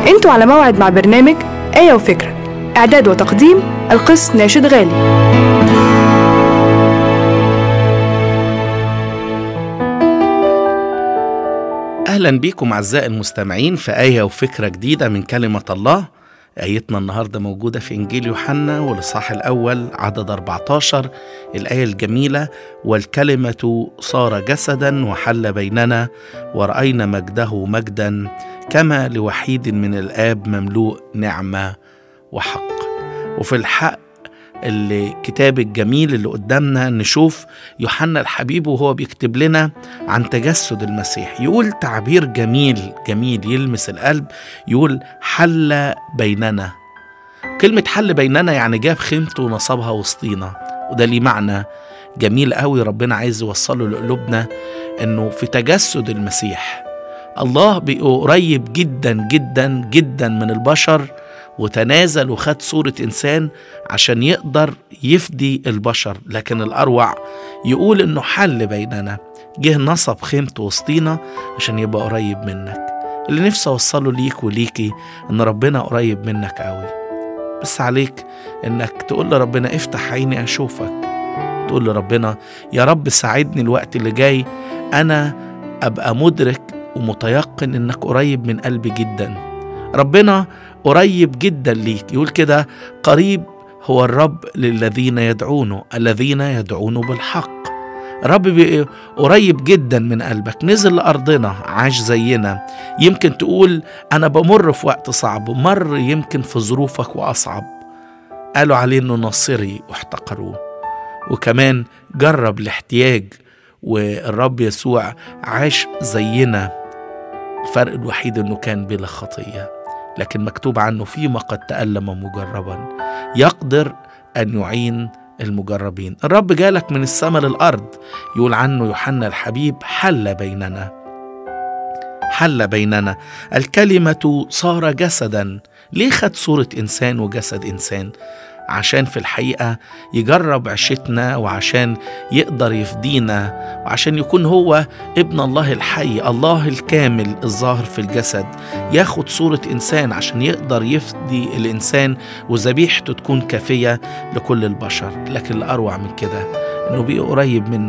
انتوا على موعد مع برنامج آية وفكرة إعداد وتقديم القس ناشد غالي أهلا بكم أعزائي المستمعين في آية وفكرة جديدة من كلمة الله آيتنا النهاردة موجودة في إنجيل يوحنا والإصحاح الأول عدد 14 الآية الجميلة والكلمة صار جسدا وحل بيننا ورأينا مجده مجدا كما لوحيد من الآب مملوء نعمة وحق وفي الحق الكتاب الجميل اللي قدامنا نشوف يوحنا الحبيب وهو بيكتب لنا عن تجسد المسيح يقول تعبير جميل جميل يلمس القلب يقول حل بيننا كلمة حل بيننا يعني جاب خيمته ونصبها وسطينا وده ليه معنى جميل قوي ربنا عايز يوصله لقلوبنا انه في تجسد المسيح الله بقى قريب جدا جدا جدا من البشر وتنازل وخد صورة إنسان عشان يقدر يفدي البشر لكن الأروع يقول إنه حل بيننا جه نصب خيمته وسطينا عشان يبقى قريب منك اللي نفسي أوصله ليك وليكي إن ربنا قريب منك قوي بس عليك إنك تقول لربنا افتح عيني أشوفك تقول لربنا يا رب ساعدني الوقت اللي جاي أنا أبقى مدرك ومتيقن إنك قريب من قلبي جدا ربنا قريب جدا ليك يقول كده قريب هو الرب للذين يدعونه الذين يدعونه بالحق رب بي- قريب جدا من قلبك نزل لأرضنا عاش زينا يمكن تقول أنا بمر في وقت صعب مر يمكن في ظروفك وأصعب قالوا عليه إنه ناصري واحتقروه وكمان جرب الاحتياج والرب يسوع عاش زينا الفرق الوحيد انه كان بلا خطيه لكن مكتوب عنه فيما قد تألم مجربا يقدر ان يعين المجربين الرب جالك من السماء للارض يقول عنه يوحنا الحبيب حل بيننا حل بيننا الكلمه صار جسدا ليه خد صوره انسان وجسد انسان عشان في الحقيقه يجرب عشتنا وعشان يقدر يفدينا وعشان يكون هو ابن الله الحي الله الكامل الظاهر في الجسد ياخد صورة إنسان عشان يقدر يفدي الإنسان وذبيحته تكون كافية لكل البشر لكن الأروع من كده إنه بقى قريب من